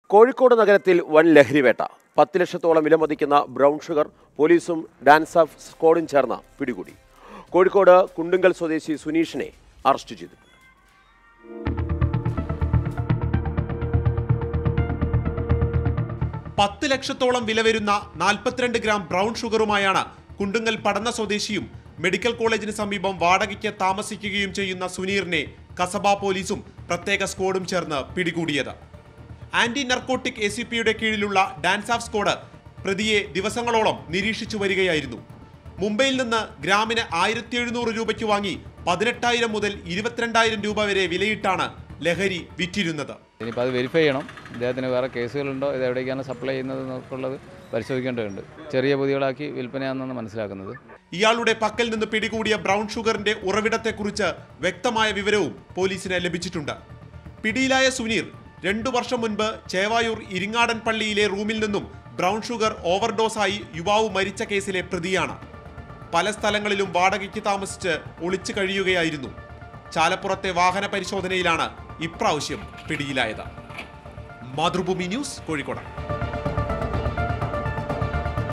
കോഴിക്കോട് നഗരത്തിൽ വൻ ലഹരിവേട്ട പത്ത് ലക്ഷത്തോളം വിലമതിക്കുന്ന ബ്രൗൺ ഷുഗർ പോലീസും ഡാൻസ് ഓഫ് സ്ക്വാഡും ചേർന്ന് പിടികൂടി കോഴിക്കോട് കുണ്ടുങ്കൽ സ്വദേശി സുനീഷിനെ അറസ്റ്റ് ചെയ്തിട്ടുണ്ട് പത്ത് ലക്ഷത്തോളം വില വരുന്ന നാൽപ്പത്തിരണ്ട് ഗ്രാം ബ്രൗൺ ഷുഗറുമായാണ് കുണ്ടുങ്ങൽ പടന്ന സ്വദേശിയും മെഡിക്കൽ കോളേജിന് സമീപം വാടകയ്ക്ക് താമസിക്കുകയും ചെയ്യുന്ന സുനീറിനെ കസബ പോലീസും പ്രത്യേക സ്ക്വാഡും ചേർന്ന് പിടികൂടിയത് ആന്റി നർക്കോട്ടിക് എ സി പിയുടെ കീഴിലുള്ള ഡാൻസ് ഓഫ് സ്ക്വാഡ് പ്രതിയെ ദിവസങ്ങളോളം നിരീക്ഷിച്ചു വരികയായിരുന്നു മുംബൈയിൽ നിന്ന് ഗ്രാമിന് ആയിരത്തി എഴുന്നൂറ് രൂപയ്ക്ക് വാങ്ങി പതിനെട്ടായിരം മുതൽ ഇരുപത്തിരണ്ടായിരം രൂപ വരെ വിലയിട്ടാണ് ലഹരി വിറ്റിരുന്നത് ഇനിയിപ്പോൾ അത് വെരിഫൈ ചെയ്യണം ഇദ്ദേഹത്തിന് വേറെ കേസുകളുണ്ടോ ഇത് എവിടേക്കാണ് സപ്ലൈ ചെയ്യുന്നത് എന്നൊക്കെയുള്ളത് പരിശോധിക്കേണ്ടതുണ്ട് ചെറിയ പൊതികളാക്കി വിൽപ്പനയാണെന്നാണ് മനസ്സിലാക്കുന്നത് ഇയാളുടെ പക്കൽ നിന്ന് പിടികൂടിയ ബ്രൗൺ ഷുഗറിന്റെ ഉറവിടത്തെക്കുറിച്ച് വ്യക്തമായ വിവരവും പോലീസിന് ലഭിച്ചിട്ടുണ്ട് പിടിയിലായ സുനീർ രണ്ടു വർഷം മുൻപ് ചേവായൂർ ഇരിങ്ങാടൻ പള്ളിയിലെ റൂമിൽ നിന്നും ബ്രൗൺ ഷുഗർ ഓവർഡോസായി യുവാവ് മരിച്ച കേസിലെ പ്രതിയാണ് പല സ്ഥലങ്ങളിലും വാടകയ്ക്ക് താമസിച്ച് ഒളിച്ചു കഴിയുകയായിരുന്നു ചാലപ്പുറത്തെ വാഹന പരിശോധനയിലാണ് ഇപ്രാവശ്യം പിടിയിലായത് മാതൃഭൂമി ന്യൂസ് കോഴിക്കോട്